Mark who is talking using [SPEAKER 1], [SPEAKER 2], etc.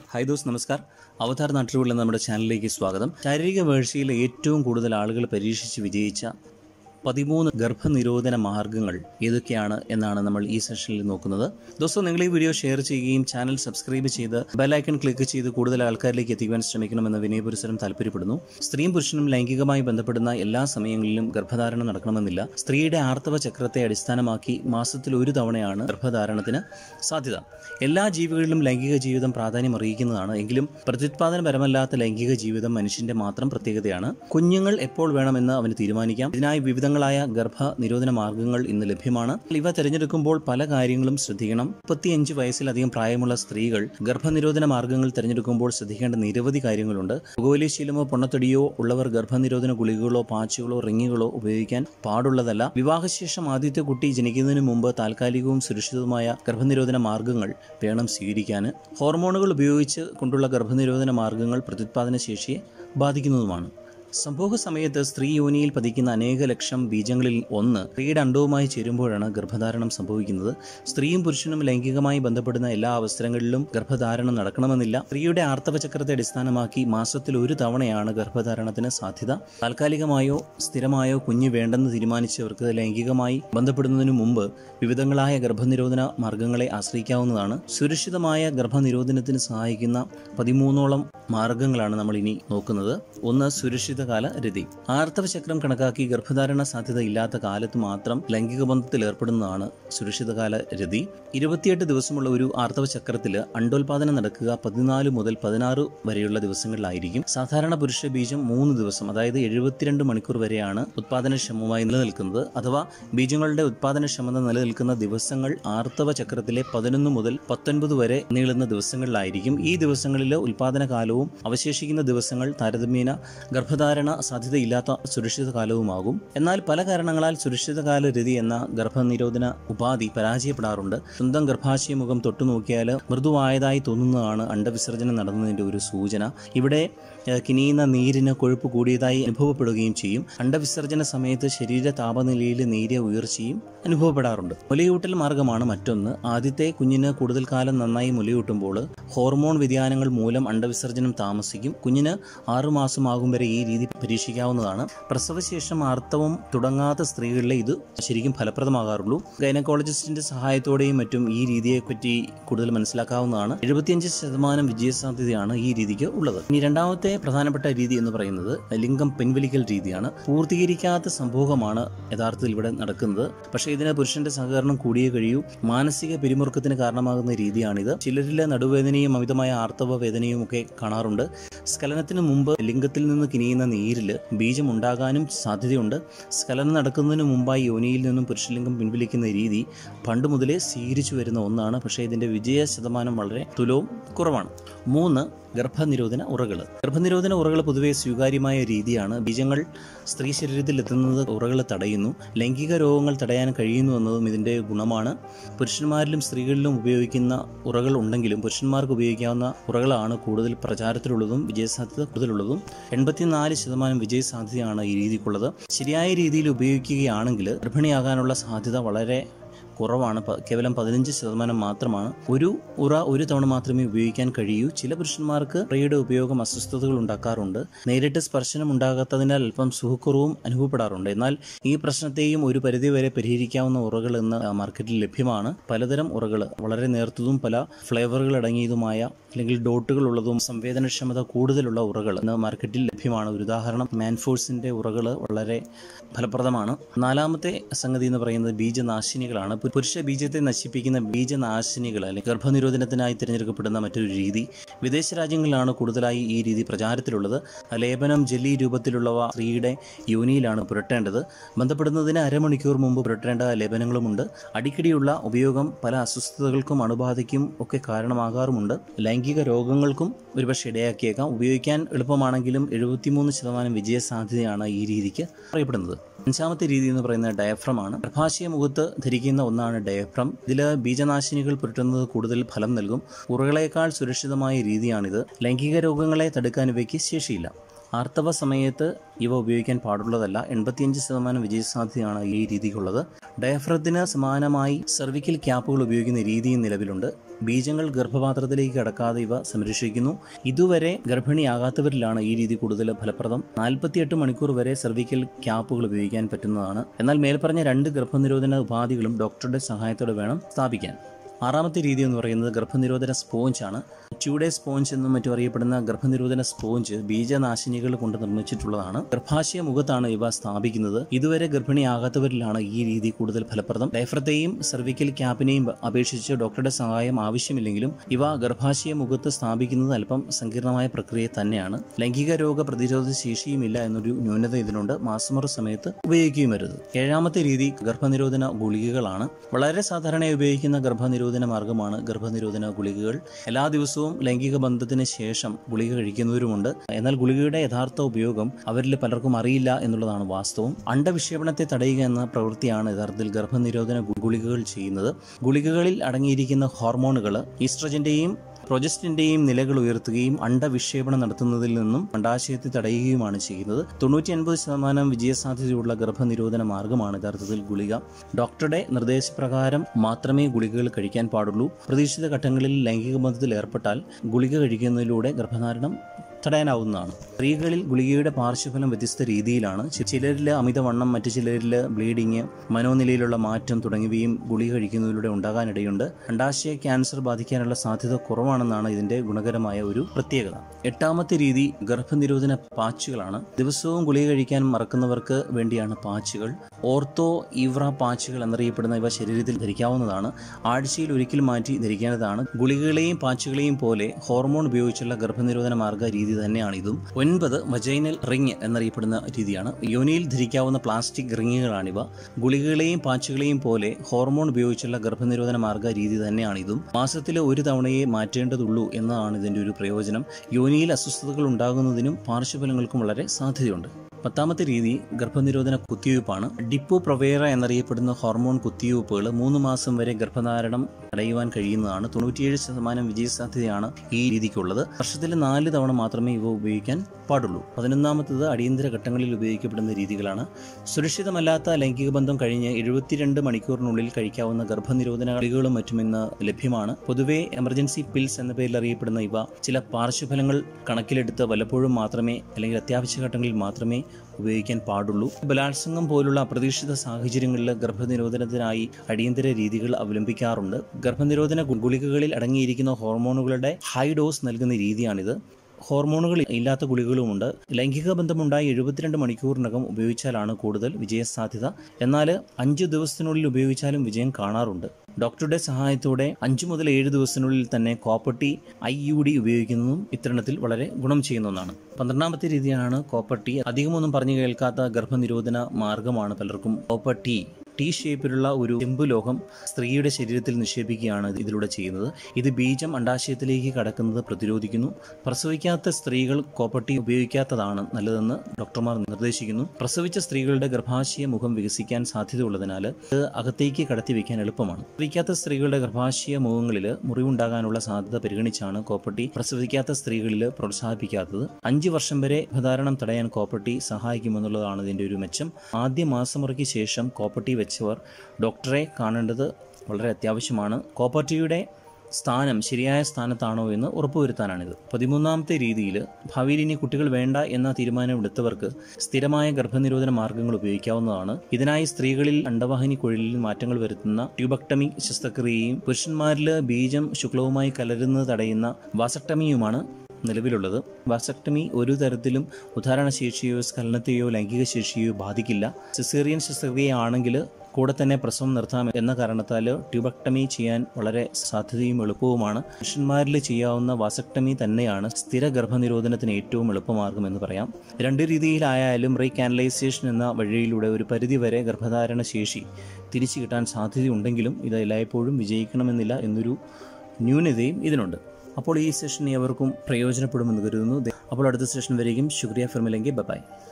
[SPEAKER 1] high those നമസ്കാർ അവതാർ നാട്ടുകളിൽ നമ്മുടെ ചാനലിലേക്ക് സ്വാഗതം ശാരീരിക വീഴ്ചയിൽ ഏറ്റവും കൂടുതൽ ആളുകൾ പരീക്ഷിച്ച് വിജയിച്ച പതിമൂന്ന് ഗർഭനിരോധന മാർഗങ്ങൾ ഏതൊക്കെയാണ് എന്നാണ് നമ്മൾ ഈ സെഷനിൽ നോക്കുന്നത് ദോസ്തം നിങ്ങൾ ഈ വീഡിയോ ഷെയർ ചെയ്യുകയും ചാനൽ സബ്സ്ക്രൈബ് ചെയ്ത് ബെലൈക്കൺ ക്ലിക്ക് ചെയ്ത് കൂടുതൽ ആൾക്കാരിലേക്ക് എത്തിക്കുവാൻ ശ്രമിക്കണമെന്ന് വിനയപുരസരം താല്പര്യപ്പെടുന്നു സ്ത്രീയും പുരുഷനും ലൈംഗികമായി ബന്ധപ്പെടുന്ന എല്ലാ സമയങ്ങളിലും ഗർഭധാരണം നടക്കണമെന്നില്ല സ്ത്രീയുടെ ആർത്തവ ചക്രത്തെ അടിസ്ഥാനമാക്കി മാസത്തിൽ ഒരു തവണയാണ് ഗർഭധാരണത്തിന് സാധ്യത എല്ലാ ജീവികളിലും ലൈംഗിക ജീവിതം പ്രാധാന്യം അറിയിക്കുന്നതാണ് എങ്കിലും പ്രത്യുത്പാദനപരമല്ലാത്ത ലൈംഗിക ജീവിതം മനുഷ്യന്റെ മാത്രം പ്രത്യേകതയാണ് കുഞ്ഞുങ്ങൾ എപ്പോൾ വേണമെന്ന് അവന് തീരുമാനിക്കാം ഇതിനായി വിവിധങ്ങളായ ഗർഭ നിരോധന മാർഗങ്ങൾ ഇന്ന് ലഭ്യമാണ് ഇവ തിരഞ്ഞെടുക്കുമ്പോൾ പല കാര്യങ്ങളും ശ്രദ്ധിക്കണം മുപ്പത്തിയഞ്ച് വയസ്സിലധികം പ്രായമുള്ള സ്ത്രീകൾ ഗർഭനിരോധന മാർഗങ്ങൾ തിരഞ്ഞെടുക്കുമ്പോൾ ശ്രദ്ധിക്കേണ്ട നിരവധി കാര്യങ്ങളുണ്ട് ഭൂഗോലശീലമോ പൊണ്ണത്തടിയോ ഉള്ളവർ ഗർഭനിരോധന ഗുളികകളോ പാച്ചുകളോ റിങ്ങുകളോ ഉപയോഗിക്കാൻ പാടുള്ളതല്ല വിവാഹശേഷം ആദ്യത്തെ കുട്ടി ജനിക്കുന്നതിന് മുമ്പ് താൽക്കാലികവും സുരക്ഷിതവുമായ ഗർഭനിരോധന മാർഗങ്ങൾ വേണം സ്വീകരിക്കാൻ ഹോർമോണുകൾ ഉപയോഗിച്ച് കൊണ്ടുള്ള ഗർഭനിരോധന മാർഗങ്ങൾ പ്രത്യുത്പാദന ശേഷിയെ ബാധിക്കുന്നതുമാണ് സംഭവ സമയത്ത് സ്ത്രീ യോനിയിൽ പതിക്കുന്ന അനേക ലക്ഷം ബീജങ്ങളിൽ ഒന്ന് സ്ത്രീയുടെ അണ്ടവുമായി ചേരുമ്പോഴാണ് ഗർഭധാരണം സംഭവിക്കുന്നത് സ്ത്രീയും പുരുഷനും ലൈംഗികമായി ബന്ധപ്പെടുന്ന എല്ലാ അവസരങ്ങളിലും ഗർഭധാരണം നടക്കണമെന്നില്ല സ്ത്രീയുടെ ആർത്തവ ചക്രത്തെ അടിസ്ഥാനമാക്കി മാസത്തിൽ ഒരു തവണയാണ് ഗർഭധാരണത്തിന് സാധ്യത താൽക്കാലികമായോ സ്ഥിരമായോ കുഞ്ഞ് വേണ്ടെന്ന് തീരുമാനിച്ചവർക്ക് ലൈംഗികമായി ബന്ധപ്പെടുന്നതിനു മുമ്പ് വിവിധങ്ങളായ ഗർഭനിരോധന മാർഗങ്ങളെ ആശ്രയിക്കാവുന്നതാണ് സുരക്ഷിതമായ ഗർഭനിരോധനത്തിന് സഹായിക്കുന്ന പതിമൂന്നോളം മാർഗങ്ങളാണ് നമ്മൾ ഇനി നോക്കുന്നത് ഒന്ന് സുരക്ഷിതകാല രതി ആർത്തവ ചക്രം കണക്കാക്കി ഗർഭധാരണ സാധ്യത ഇല്ലാത്ത കാലത്ത് മാത്രം ലൈംഗിക ബന്ധത്തിൽ ഏർപ്പെടുന്നതാണ് സുരക്ഷിതകാല രതി ഇരുപത്തിയെട്ട് ദിവസമുള്ള ഒരു ആർത്തവ ചക്രത്തിൽ അണ്ടോൽപാദനം നടക്കുക പതിനാല് മുതൽ പതിനാറ് വരെയുള്ള ദിവസങ്ങളിലായിരിക്കും സാധാരണ പുരുഷ ബീജം മൂന്ന് ദിവസം അതായത് എഴുപത്തിരണ്ട് മണിക്കൂർ വരെയാണ് ഉത്പാദനക്ഷമമായി നിലനിൽക്കുന്നത് അഥവാ ബീജങ്ങളുടെ ഉത്പാദനക്ഷമത നിലനിൽക്കുന്ന ദിവസങ്ങൾ ആർത്തവ ചക്രത്തിലെ പതിനൊന്ന് മുതൽ പത്തൊൻപത് വരെ നീളുന്ന ദിവസങ്ങളിലായിരിക്കും ഈ ദിവസങ്ങളിൽ ഉൽപാദന കാലവും അവശേഷിക്കുന്ന ദിവസങ്ങൾ താരതമ്യേന ഗർഭധാരണ സാധ്യതയില്ലാത്ത സുരക്ഷിത കാലവുമാകും എന്നാൽ പല കാരണങ്ങളാൽ സുരക്ഷിതകാല രതി എന്ന ഗർഭനിരോധന ഉപാധി പരാജയപ്പെടാറുണ്ട് സ്വന്തം ഗർഭാശയ മുഖം തൊട്ടു നോക്കിയാൽ മൃദുവായതായി തോന്നുന്നതാണ് അണ്ടവിസർജനം നടന്നതിൻ്റെ ഒരു സൂചന ഇവിടെ ഏഹ്, കിനിയുന്ന നീരിന് കൊഴുപ്പ് കൂടിയതായി അനുഭവപ്പെടുകയും ചെയ്യും അണ്ടവിസർജന സമയത്ത് ശരീര താപനിലയിൽ നേരിയ ഉയർച്ചയും അനുഭവപ്പെടാറുണ്ട് മുലയൂട്ടൽ മാർഗമാണ് മറ്റൊന്ന് ആദ്യത്തെ കുഞ്ഞിന് കൂടുതൽ കാലം നന്നായി മുലയൂട്ടുമ്പോൾ ഹോർമോൺ വ്യതിയാനങ്ങൾ മൂലം അണ്ടവിസർജനം താമസിക്കും കുഞ്ഞിന് ആറുമാസമാകും വരെ ഈ രീതി പരീക്ഷിക്കാവുന്നതാണ് പ്രസവശേഷം ആർത്തവം തുടങ്ങാത്ത സ്ത്രീകളിലെ ഇത് ശരിക്കും ഫലപ്രദമാകാറുള്ളൂ ഗൈനക്കോളജിസ്റ്റിന്റെ സഹായത്തോടെയും മറ്റും ഈ രീതിയെപ്പറ്റി കൂടുതൽ മനസ്സിലാക്കാവുന്നതാണ് എഴുപത്തിയഞ്ച് ശതമാനം വിജയസാധ്യതയാണ് ഈ രീതിക്ക് ഉള്ളത് ഇനി രണ്ടാമത്തെ പ്രധാനപ്പെട്ട രീതി എന്ന് പറയുന്നത് ലിംഗം പിൻവലിക്കൽ രീതിയാണ് പൂർത്തീകരിക്കാത്ത സംഭവമാണ് യഥാർത്ഥത്തിൽ ഇവിടെ നടക്കുന്നത് പക്ഷേ ഇതിന് പുരുഷന്റെ സഹകരണം കൂടിയേ കഴിയൂ മാനസിക പിരിമുറുക്കത്തിന് കാരണമാകുന്ന രീതിയാണിത് ചിലരിലെ നടുവേദനയും അമിതമായ ആർത്തവ വേദനയും ഒക്കെ കാണാറുണ്ട് സ്ഖലനത്തിന് മുമ്പ് ലിംഗത്തിൽ നിന്ന് കിനിയുന്ന നീരിൽ ബീജം ഉണ്ടാകാനും സാധ്യതയുണ്ട് സ്ഖലനം നടക്കുന്നതിന് മുമ്പായി യോനിയിൽ നിന്നും പുരുഷലിംഗം പിൻവലിക്കുന്ന രീതി പണ്ട് മുതലേ സ്വീകരിച്ചു വരുന്ന ഒന്നാണ് പക്ഷേ ഇതിന്റെ വിജയ ശതമാനം വളരെ തുലവും കുറവാണ് മൂന്ന് ഗർഭനിരോധന ഉറകൾ ഗർഭനിരോധന ഉറകൾ പൊതുവെ സ്വീകാര്യമായ രീതിയാണ് ബീജങ്ങൾ സ്ത്രീ ശരീരത്തിൽ എത്തുന്നത് ഉറകൾ തടയുന്നു ലൈംഗിക രോഗങ്ങൾ തടയാൻ കഴിയുന്നു എന്നതും ഇതിൻ്റെ ഗുണമാണ് പുരുഷന്മാരിലും സ്ത്രീകളിലും ഉപയോഗിക്കുന്ന ഉറകൾ ഉണ്ടെങ്കിലും പുരുഷന്മാർക്ക് ഉപയോഗിക്കാവുന്ന ഉറകളാണ് കൂടുതൽ പ്രചാരത്തിലുള്ളതും വിജയസാധ്യത കൂടുതലുള്ളതും എൺപത്തിനാല് ശതമാനം വിജയസാധ്യതയാണ് ഈ രീതിക്കുള്ളത് ശരിയായ രീതിയിൽ ഉപയോഗിക്കുകയാണെങ്കിൽ ഗർഭിണിയാകാനുള്ള സാധ്യത വളരെ കുറവാണ് പ- കേവലം പതിനഞ്ച് ശതമാനം മാത്രമാണ് ഒരു ഉറ ഒരു തവണ മാത്രമേ ഉപയോഗിക്കാൻ കഴിയൂ ചില പുരുഷന്മാർക്ക് ഉറയുടെ ഉപയോഗം അസ്വസ്ഥതകൾ ഉണ്ടാക്കാറുണ്ട് നേരിട്ട് സ്പർശനം ഉണ്ടാകാത്തതിനാൽ അല്പം സുഖക്കുറവും അനുഭവപ്പെടാറുണ്ട് എന്നാൽ ഈ പ്രശ്നത്തെയും ഒരു പരിധിവരെ പരിഹരിക്കാവുന്ന ഉറകൾ ഇന്ന് ആ, മാർക്കറ്റിൽ ലഭ്യമാണ് പലതരം ഉറകൾ വളരെ നേർത്തതും പല ഫ്ലേവറുകൾ അടങ്ങിയതുമായ അല്ലെങ്കിൽ ഡോട്ടുകൾ ഉള്ളതും സംവേദനക്ഷമത കൂടുതലുള്ള ഉറകൾ ഇന്ന് മാർക്കറ്റിൽ ലഭ്യമാണ് ഒരു ഉദാഹരണം മാൻഫോഴ്സിന്റെ ഉറകൾ വളരെ ഫലപ്രദമാണ് നാലാമത്തെ സംഗതി എന്ന് പറയുന്നത് ബീജനാശിനികളാണ് പു- പുരുഷ ബീജത്തെ നശിപ്പിക്കുന്ന ബീജനാശിനികൾ അല്ലെങ്കിൽ ഗർഭനിരോധനത്തിനായി തിരഞ്ഞെടുക്കപ്പെടുന്ന മറ്റൊരു രീതി വിദേശ രാജ്യങ്ങളിലാണ് കൂടുതലായി ഈ രീതി പ്രചാരത്തിലുള്ളത് ലേപനം ജെല്ലി രൂപത്തിലുള്ളവ സ്ത്രീയുടെ യോനിയിലാണ് പുരട്ടേണ്ടത് ബന്ധപ്പെടുന്നതിന് അരമണിക്കൂർ മുമ്പ് പുരട്ടേണ്ട ലേപനങ്ങളുമുണ്ട് അടിക്കടിയുള്ള ഉപയോഗം പല അസ്വസ്ഥതകൾക്കും അണുബാധയ്ക്കും ഒക്കെ കാരണമാകാറുമുണ്ട് ലൈംഗിക രോഗങ്ങൾക്കും ഒരുപക്ഷെ ഇടയാക്കിയേക്കാം ഉപയോഗിക്കാൻ എളുപ്പമാണെങ്കിലും എഴുപത്തിമൂന്ന് ശതമാനം വിജയസാധ്യതയാണ് ഈ രീതിക്ക് പറയപ്പെടുന്നത് അഞ്ചാമത്തെ രീതി എന്ന് പറയുന്നത് ഡയഫ്രം ആണ് ഗർഭാശയ മുഖത്ത് ധരിക്കുന്ന ഒന്നാണ് ഡയഫ്രം ഇതിൽ ബീജനാശിനികൾ പുരട്ടുന്നത് കൂടുതൽ ഫലം നൽകും ഉറകളേക്കാൾ സുരക്ഷിതമായ രീതിയാണിത് ലൈംഗിക രോഗങ്ങളെ തടുക്കാൻ ഇവയ്ക്ക് ശേഷിയില്ല ആർത്തവ സമയത്ത് ഇവ ഉപയോഗിക്കാൻ പാടുള്ളതല്ല എൺപത്തിയഞ്ച് ശതമാനം വിജയസാധ്യതയാണ് ഈ രീതിക്കുള്ളത് ഡയഫ്രത്തിന് സമാനമായി സെർവിക്കൽ ക്യാപ്പുകൾ ഉപയോഗിക്കുന്ന രീതിയും നിലവിലുണ്ട് ബീജങ്ങൾ ഗർഭപാത്രത്തിലേക്ക് കടക്കാതെ ഇവ സംരക്ഷിക്കുന്നു ഇതുവരെ ഗർഭിണിയാകാത്തവരിലാണ് ഈ രീതി കൂടുതൽ ഫലപ്രദം നാൽപ്പത്തിയെട്ട് മണിക്കൂർ വരെ സെർവിക്കൽ ക്യാപ്പുകൾ ഉപയോഗിക്കാൻ പറ്റുന്നതാണ് എന്നാൽ മേൽപ്പറഞ്ഞ രണ്ട് ഗർഭനിരോധന ഉപാധികളും ഡോക്ടറുടെ സഹായത്തോടെ വേണം സ്ഥാപിക്കാൻ ആറാമത്തെ രീതി എന്ന് പറയുന്നത് ഗർഭനിരോധന സ്പോഞ്ച് ആണ് ട്യൂഡേ സ്പോഞ്ച് എന്നും മറ്റും അറിയപ്പെടുന്ന ഗർഭനിരോധന സ്പോഞ്ച് ബീജനാശിനികൾ കൊണ്ട് നിർമ്മിച്ചിട്ടുള്ളതാണ് ഗർഭാശയ മുഖത്താണ് ഇവ സ്ഥാപിക്കുന്നത് ഇതുവരെ ഗർഭിണിയാകാത്തവരിലാണ് ഈ രീതി കൂടുതൽ ഫലപ്രദം ഡയഫ്രത്തെയും സെർവിക്കൽ ക്യാപ്പിനെയും അപേക്ഷിച്ച് ഡോക്ടറുടെ സഹായം ആവശ്യമില്ലെങ്കിലും ഇവ ഗർഭാശയ മുഖത്ത് സ്ഥാപിക്കുന്നത് അല്പം സങ്കീർണമായ പ്രക്രിയ തന്നെയാണ് ലൈംഗിക രോഗ പ്രതിരോധ ശേഷിയുമില്ല എന്നൊരു ന്യൂനത ഇതിനുണ്ട് മാസമുറ സമയത്ത് ഉപയോഗിക്കുകയും വരുത് ഏഴാമത്തെ രീതി ഗർഭനിരോധന ഗുളികകളാണ് വളരെ സാധാരണയായി ഉപയോഗിക്കുന്ന ഗർഭനിരോധന മാർഗമാണ് ഗർഭനിരോധന ഗുളികകൾ എല്ലാ ദിവസവും ലൈംഗിക ബന്ധത്തിന് ശേഷം ഗുളിക കഴിക്കുന്നവരുമുണ്ട് എന്നാൽ ഗുളികയുടെ യഥാർത്ഥ ഉപയോഗം അവരിൽ പലർക്കും അറിയില്ല എന്നുള്ളതാണ് വാസ്തവം അണ്ടവിക്ഷേപണത്തെ തടയുക എന്ന പ്രവൃത്തിയാണ് യഥാർത്ഥത്തിൽ ഗർഭനിരോധന ഗു- ഗുളികകൾ ചെയ്യുന്നത് ഗുളികകളിൽ അടങ്ങിയിരിക്കുന്ന ഹോർമോണുകൾ ഈസ്ട്രജന്റെയും പ്രൊജസ്റ്റിന്റെയും നിലകൾ ഉയർത്തുകയും അണ്ടവിക്ഷേപണം നടത്തുന്നതിൽ നിന്നും അണ്ടാശയത്തെ തടയുകയുമാണ് ചെയ്യുന്നത് തൊണ്ണൂറ്റി അൻപത് ശതമാനം വിജയസാധ്യതയുള്ള ഗർഭനിരോധന മാർഗമാണ് യഥാർത്ഥത്തിൽ ഗുളിക ഡോക്ടറുടെ നിർദ്ദേശപ്രകാരം മാത്രമേ ഗുളികകൾ കഴിക്കാൻ പാടുള്ളൂ പ്രതീക്ഷിത ഘട്ടങ്ങളിൽ ലൈംഗിക ബന്ധത്തിൽ ഏർപ്പെട്ടാൽ ഗുളിക കഴിക്കുന്നതിലൂടെ ഗർഭധാരണം തടയാനാവുന്നതാണ് സ്ത്രീകളിൽ ഗുളികയുടെ പാർശ്വഫലം വ്യത്യസ്ത രീതിയിലാണ് ചി- ചിലരിൽ അമിതവണ്ണം മറ്റു ചിലരിൽ ബ്ലീഡിങ് മനോനിലയിലുള്ള മാറ്റം തുടങ്ങിയവയും ഗുളിക കഴിക്കുന്നതിലൂടെ ഉണ്ടാകാനിടയുണ്ട് അണ്ടാശയ ക്യാൻസർ ബാധിക്കാനുള്ള സാധ്യത കുറവാണെന്നാണ് ഇതിന്റെ ഗുണകരമായ ഒരു പ്രത്യേകത എട്ടാമത്തെ രീതി ഗർഭനിരോധന പാച്ചുകളാണ് ദിവസവും ഗുളിക കഴിക്കാൻ മറക്കുന്നവർക്ക് വേണ്ടിയാണ് പാച്ചുകൾ ഓർത്തോ ഇവ്ര പാച്ചുകൾ എന്നറിയപ്പെടുന്ന ഇവ ശരീരത്തിൽ ധരിക്കാവുന്നതാണ് ആഴ്ചയിൽ ഒരിക്കൽ മാറ്റി ധരിക്കേണ്ടതാണ് ഗുളികകളെയും പാച്ചുകളെയും പോലെ ഹോർമോൺ ഉപയോഗിച്ചുള്ള ഗർഭനിരോധന മാർഗ രീതി തന്നെയാണ് ഇതും ഒൻപത് വജൈനൽ റിങ് എന്നറിയപ്പെടുന്ന രീതിയാണ് യോനിയിൽ ധരിക്കാവുന്ന പ്ലാസ്റ്റിക് റിങ്ങുകളാണിവ ഗുളികകളെയും പാച്ചുകളെയും പോലെ ഹോർമോൺ ഉപയോഗിച്ചുള്ള ഗർഭനിരോധന മാർഗ രീതി തന്നെയാണ് ഇതും മാസത്തിൽ ഒരു തവണയെ മാറ്റേണ്ടതുള്ളൂ എന്നതാണ് ഇതിന്റെ ഒരു പ്രയോജനം യോനിയിൽ അസ്വസ്ഥതകൾ ഉണ്ടാകുന്നതിനും പാർശ്വഫലങ്ങൾക്കും വളരെ സാധ്യതയുണ്ട് പത്താമത്തെ രീതി ഗർഭനിരോധന കുത്തിവയ്പ്പാണ് ഡിപ്പോ പ്രൊവേറ എന്നറിയപ്പെടുന്ന ഹോർമോൺ കുത്തിവയ്പ്പുകൾ മൂന്ന് മാസം വരെ ഗർഭധാരണം തടയുവാൻ കഴിയുന്നതാണ് തൊണ്ണൂറ്റിയേഴ് ശതമാനം വിജയസാധ്യതയാണ് ഈ രീതിക്കുള്ളത് വർഷത്തിൽ നാല് തവണ മാത്രമേ ഇവ ഉപയോഗിക്കാൻ പാടുള്ളൂ പതിനൊന്നാമത്തത് അടിയന്തര ഘട്ടങ്ങളിൽ ഉപയോഗിക്കപ്പെടുന്ന രീതികളാണ് സുരക്ഷിതമല്ലാത്ത ലൈംഗിക ബന്ധം കഴിഞ്ഞ് എഴുപത്തിരണ്ട് മണിക്കൂറിനുള്ളിൽ കഴിക്കാവുന്ന ഗർഭനിരോധന ഗുളികകളും മറ്റും ഇന്ന് ലഭ്യമാണ് പൊതുവെ എമർജൻസി പിൽസ് എന്ന പേരിൽ അറിയപ്പെടുന്ന ഇവ ചില പാർശ്വഫലങ്ങൾ കണക്കിലെടുത്ത് വല്ലപ്പോഴും മാത്രമേ അല്ലെങ്കിൽ അത്യാവശ്യ ഘട്ടങ്ങളിൽ മാത്രമേ ഉപയോഗിക്കാൻ പാടുള്ളൂ ബലാത്സംഗം പോലുള്ള അപ്രതീക്ഷിത സാഹചര്യങ്ങളിൽ ഗർഭനിരോധനത്തിനായി അടിയന്തര രീതികൾ അവലംബിക്കാറുണ്ട് ഗർഭനിരോധന ഗു- ഗുളികകളിൽ അടങ്ങിയിരിക്കുന്ന ഹോർമോണുകളുടെ ഹൈ ഡോസ് നൽകുന്ന രീതിയാണിത് ഹോർമോണുകൾ ഇല്ലാത്ത ഗുളികകളുമുണ്ട് ലൈംഗിക ബന്ധമുണ്ടായി എഴുപത്തിരണ്ട് മണിക്കൂറിനകം ഉപയോഗിച്ചാലാണ് കൂടുതൽ വിജയസാധ്യത എന്നാൽ അഞ്ച് ദിവസത്തിനുള്ളിൽ ഉപയോഗിച്ചാലും വിജയം കാണാറുണ്ട് ഡോക്ടറുടെ സഹായത്തോടെ അഞ്ചു മുതൽ ഏഴ് ദിവസത്തിനുള്ളിൽ തന്നെ കോപ്പർട്ടി ഐ യു ഡി ഉപയോഗിക്കുന്നതും ഇത്തരണത്തിൽ വളരെ ഗുണം ചെയ്യുന്ന ഒന്നാണ് പന്ത്രണ്ടാമത്തെ രീതിയാണ് കോപ്പർട്ടി അധികമൊന്നും പറഞ്ഞു കേൾക്കാത്ത ഗർഭനിരോധന മാർഗമാണ് പലർക്കും കോപ്പർട്ടി ടി ഷേപ്പിലുള്ള ഒരു ചെമ്പ് ലോഹം സ്ത്രീയുടെ ശരീരത്തിൽ നിക്ഷേപിക്കുകയാണ് ഇതിലൂടെ ചെയ്യുന്നത് ഇത് ബീജം അണ്ടാശയത്തിലേക്ക് കടക്കുന്നത് പ്രതിരോധിക്കുന്നു പ്രസവിക്കാത്ത സ്ത്രീകൾ കോപ്പർട്ടി ഉപയോഗിക്കാത്തതാണ് നല്ലതെന്ന് ഡോക്ടർമാർ നിർദ്ദേശിക്കുന്നു പ്രസവിച്ച സ്ത്രീകളുടെ ഗർഭാശയ മുഖം വികസിക്കാൻ സാധ്യതയുള്ളതിനാൽ ഇത് അകത്തേക്ക് കടത്തി വയ്ക്കാൻ എളുപ്പമാണ് പ്രസവിക്കാത്ത സ്ത്രീകളുടെ ഗർഭാശയ മുഖങ്ങളിൽ മുറിവുണ്ടാകാനുള്ള സാധ്യത പരിഗണിച്ചാണ് കോപ്പർട്ടി പ്രസവിക്കാത്ത സ്ത്രീകളിൽ പ്രോത്സാഹിപ്പിക്കാത്തത് അഞ്ച് വർഷം വരെ ഗർഭധാരണം തടയാൻ കോപ്പർട്ടി സഹായിക്കുമെന്നുള്ളതാണ് ഇതിന്റെ ഒരു മെച്ചം ആദ്യ മാസമുറയ്ക്ക് ശേഷം കോപ്പർട്ടി വെച്ചവർ ഡോക്ടറെ കാണേണ്ടത് വളരെ അത്യാവശ്യമാണ് കോപ്പർട്ടിയുടെ സ്ഥാനം ശരിയായ സ്ഥാനത്താണോ എന്ന് ഉറപ്പുവരുത്താനാണിത് പതിമൂന്നാമത്തെ രീതിയിൽ ഭാവിയിൽ ഇനി കുട്ടികൾ വേണ്ട എന്ന തീരുമാനമെടുത്തവർക്ക് സ്ഥിരമായ ഗർഭനിരോധന മാർഗങ്ങൾ ഉപയോഗിക്കാവുന്നതാണ് ഇതിനായി സ്ത്രീകളിൽ അണ്ടവാഹിനി കുഴലിൽ മാറ്റങ്ങൾ വരുത്തുന്ന ട്യൂബക്ടമി ശസ്ത്രക്രിയയും പുരുഷന്മാരിൽ ബീജം ശുക്ലവുമായി കലരുന്നത് തടയുന്ന വാസക്ടമിയുമാണ് നിലവിലുള്ളത് വാസക്ടമി ഒരു തരത്തിലും ഉദാഹരണശേഷിയോ സ്ഖലനത്തെയോ ലൈംഗിക ശേഷിയോ ബാധിക്കില്ല സിസേറിയൻ ശസ്ത്രക്രിയയാണെങ്കിൽ കൂടെ തന്നെ പ്രസവം നിർത്താം എന്ന കാരണത്താൽ ട്യൂബക്ടമി ചെയ്യാൻ വളരെ സാധ്യതയും എളുപ്പവുമാണ് പുരുഷന്മാരിൽ ചെയ്യാവുന്ന വാസക്ടമി തന്നെയാണ് സ്ഥിര ഗർഭനിരോധനത്തിന് ഏറ്റവും എളുപ്പമാർഗം എന്ന് പറയാം രണ്ട് രീതിയിലായാലും റീകാനലൈസേഷൻ എന്ന വഴിയിലൂടെ ഒരു പരിധിവരെ ഗർഭധാരണ ശേഷി തിരിച്ചു കിട്ടാൻ സാധ്യതയുണ്ടെങ്കിലും ഇത് എല്ലായ്പ്പോഴും വിജയിക്കണമെന്നില്ല എന്നൊരു ന്യൂനതയും ഇതിനുണ്ട് അപ്പോൾ ഈ സെഷൻ ഏവർക്കും പ്രയോജനപ്പെടുമെന്ന് കരുതുന്നു അപ്പോൾ അടുത്ത സെഷൻ വരെയും ശുക്രിയ ഫിർമിലെങ്കിൽ ബൈ